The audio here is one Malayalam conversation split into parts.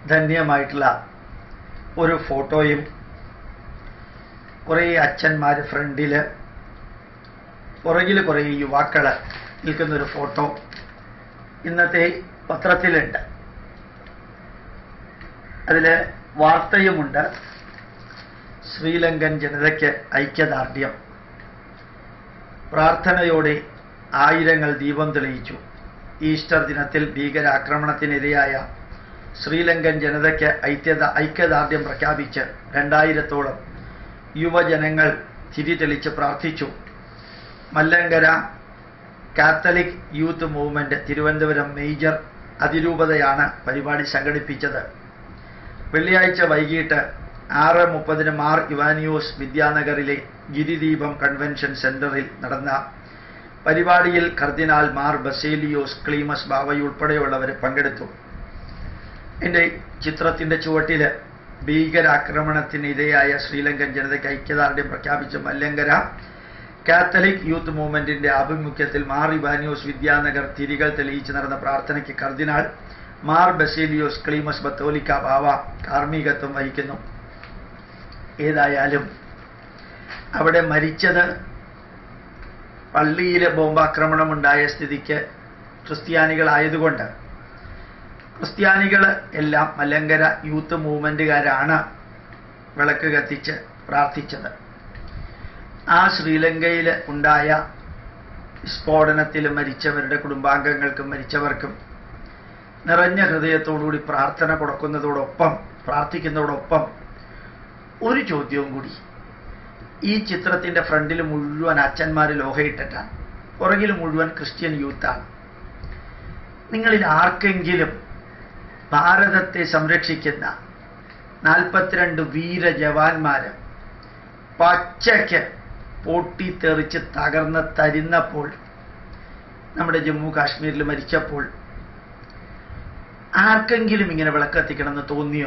ധന്യമായിട്ടുള്ള ഒരു ഫോട്ടോയും കുറേ അച്ഛന്മാർ ഫ്രണ്ടിൽ പുറകിൽ കുറേ യുവാക്കൾ നിൽക്കുന്നൊരു ഫോട്ടോ ഇന്നത്തെ പത്രത്തിലുണ്ട് അതിൽ വാർത്തയുമുണ്ട് ശ്രീലങ്കൻ ജനതയ്ക്ക് ഐക്യദാർഢ്യം പ്രാർത്ഥനയോടെ ആയിരങ്ങൾ ദീപം തെളിയിച്ചു ഈസ്റ്റർ ദിനത്തിൽ ഭീകരാക്രമണത്തിനിരയായ ശ്രീലങ്കൻ ജനതയ്ക്ക് ഐക്യത ഐക്യദാർഢ്യം പ്രഖ്യാപിച്ച് രണ്ടായിരത്തോളം യുവജനങ്ങൾ തിരി തെളിച്ച് പ്രാർത്ഥിച്ചു Malankara catholic youth movement Thiruvananthapuram major അതിരൂപതയാണ് പരിപാടി സംഘടിപ്പിച്ചത് വെള്ളിയാഴ്ച വൈകിട്ട് ആറ് മുപ്പതിന് മാർ ഇവാനിയോസ് വിദ്യാനഗറിലെ ഗിരിദീപം കൺവെൻഷൻ സെന്ററിൽ നടന്ന പരിപാടിയിൽ കർദിനാൾ മാർ ബസേലിയോസ് ക്ലീമസ് ബാവയി ഉൾപ്പെടെയുള്ളവർ പങ്കെടുത്തു എൻ്റെ ചിത്രത്തിൻ്റെ ചുവട്ടിൽ ഭീകരാക്രമണത്തിന് ഇരയായ ശ്രീലങ്കൻ ജനതയ്ക്ക് ഐക്യദാർഢ്യം പ്രഖ്യാപിച്ച മല്ലങ്കര കാത്തലിക് യൂത്ത് മൂവ്മെന്റിന്റെ ആഭിമുഖ്യത്തിൽ മാർ ഇവാനിയോസ് വിദ്യാനഗർ തിരികൾ തെളിയിച്ച് നടന്ന പ്രാർത്ഥനയ്ക്ക് കർദിനാൾ മാർ ബസേലിയോസ് ക്ലീമസ് ബത്തോലിക്ക ബാവ കാർമ്മികത്വം വഹിക്കുന്നു ഏതായാലും അവിടെ മരിച്ചത് പള്ളിയിൽ ബോംബാക്രമണം ഉണ്ടായ സ്ഥിതിക്ക് ക്രിസ്ത്യാനികളായതുകൊണ്ട് ക്രിസ്ത്യാനികൾ എല്ലാം മലങ്കര യൂത്ത് മൂവ്മെൻറ്റുകാരാണ് വിളക്ക് കത്തിച്ച് പ്രാർത്ഥിച്ചത് ആ ശ്രീലങ്കയിൽ ഉണ്ടായ സ്ഫോടനത്തിൽ മരിച്ചവരുടെ കുടുംബാംഗങ്ങൾക്കും മരിച്ചവർക്കും നിറഞ്ഞ ഹൃദയത്തോടുകൂടി പ്രാർത്ഥന കൊടുക്കുന്നതോടൊപ്പം പ്രാർത്ഥിക്കുന്നതോടൊപ്പം ഒരു ചോദ്യവും കൂടി ഈ ചിത്രത്തിൻ്റെ ഫ്രണ്ടിൽ മുഴുവൻ അച്ഛന്മാർ ലോഹയിട്ടിട്ടാണ് പുറകിൽ മുഴുവൻ ക്രിസ്ത്യൻ യൂത്താണ് നിങ്ങളിൽ ആർക്കെങ്കിലും ഭാരതത്തെ സംരക്ഷിക്കുന്ന നാൽപ്പത്തിരണ്ട് വീര ജവാന്മാര് പച്ചയ്ക്ക് പൊട്ടിത്തെറിച്ച് തകർന്ന് തരുന്നപ്പോൾ നമ്മുടെ ജമ്മു കാശ്മീരിൽ മരിച്ചപ്പോൾ ആർക്കെങ്കിലും ഇങ്ങനെ വിളക്കത്തിക്കണമെന്ന് തോന്നിയോ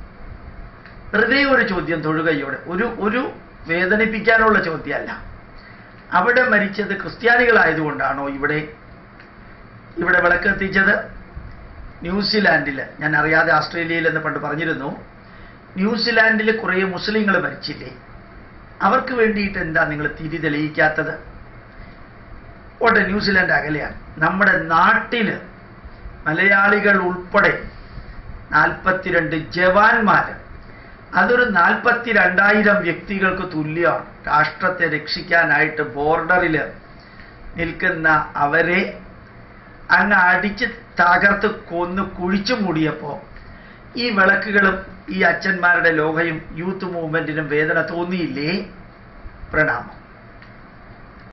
വെറുതെ ഒരു ചോദ്യം തൊഴുകയോടെ ഒരു ഒരു വേദനിപ്പിക്കാനുള്ള ചോദ്യമല്ല അവിടെ മരിച്ചത് ക്രിസ്ത്യാനികളായതുകൊണ്ടാണോ ഇവിടെ ഇവിടെ വിളക്കെത്തിച്ചത് ന്യൂസിലാൻഡിൽ ഞാൻ അറിയാതെ ആസ്ട്രേലിയയിൽ എന്ന് പണ്ട് പറഞ്ഞിരുന്നു ന്യൂസിലാൻഡിൽ കുറേ മുസ്ലിങ്ങൾ മരിച്ചില്ലേ അവർക്ക് വേണ്ടിയിട്ട് എന്താ നിങ്ങൾ തിരി തെളിയിക്കാത്തത് ഓട്ടെ ന്യൂസിലാൻഡ് അകലെയാണ് നമ്മുടെ നാട്ടിൽ മലയാളികൾ ഉൾപ്പെടെ നാൽപ്പത്തിരണ്ട് ജവാന്മാർ അതൊരു നാൽപ്പത്തി രണ്ടായിരം വ്യക്തികൾക്ക് തുല്യമാണ് രാഷ്ട്രത്തെ രക്ഷിക്കാനായിട്ട് ബോർഡറിൽ നിൽക്കുന്ന അവരെ അങ്ങ് അടിച്ച് തകർത്ത് കൊന്ന് കുഴിച്ചു മൂടിയപ്പോൾ ഈ വിളക്കുകളും ഈ അച്ഛന്മാരുടെ ലോകയും യൂത്ത് മൂവ്മെന്റിനും വേദന തോന്നിയില്ലേ പ്രണാമം